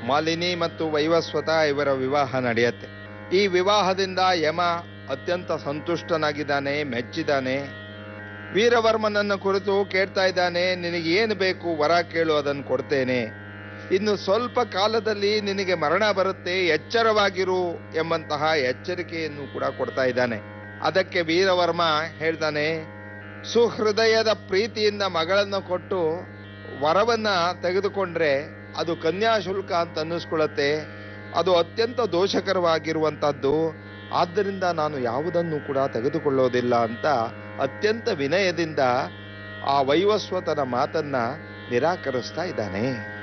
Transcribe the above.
ಮಾಲಿನಿ ಮತ್ತು ವೈವಸ್ವತ ಇವರ ವಿವಾಹ ನಡೆಯುತ್ತೆ ಈ ವಿವಾಹದಿಂದ ಯಮ ಅತ್ಯಂತ ಸಂತುಷ್ಟನಾಗಿದ್ದಾನೆ ಮೆಚ್ಚಿದ್ದಾನೆ ವೀರವರ್ಮನನ್ನು ಕುರಿತು ಕೇಳ್ತಾ ಇದ್ದಾನೆ ನಿನಗೆ ಏನು ಬೇಕು ವರ ಕೇಳು ಅದನ್ನು ಕೊಡ್ತೇನೆ ಇನ್ನು ಸ್ವಲ್ಪ ಕಾಲದಲ್ಲಿ ನಿನಗೆ ಮರಣ ಬರುತ್ತೆ ಎಚ್ಚರವಾಗಿರು ಎಂಬಂತಹ ಎಚ್ಚರಿಕೆಯನ್ನು ಕೂಡ ಕೊಡ್ತಾ ಇದ್ದಾನೆ ಅದಕ್ಕೆ ವೀರವರ್ಮ ಹೇಳ್ತಾನೆ ಸುಹೃದಯದ ಪ್ರೀತಿಯಿಂದ ಮಗಳನ್ನು ಕೊಟ್ಟು ವರವನ್ನ ತೆಗೆದುಕೊಂಡ್ರೆ ಅದು ಕನ್ಯಾಶುಲ್ಕ ಅಂತ ಅನ್ನಿಸ್ಕೊಳ್ಳುತ್ತೆ ಅದು ಅತ್ಯಂತ ದೋಷಕರವಾಗಿರುವಂತಹದ್ದು ಆದ್ದರಿಂದ ನಾನು ಯಾವುದನ್ನು ಕೂಡ ತೆಗೆದುಕೊಳ್ಳೋದಿಲ್ಲ ಅಂತ ಅತ್ಯಂತ ವಿನಯದಿಂದ ಆ ವೈವಸ್ವತನ ಮಾತನ್ನ ನಿರಾಕರಿಸ್ತಾ ಇದ್ದಾನೆ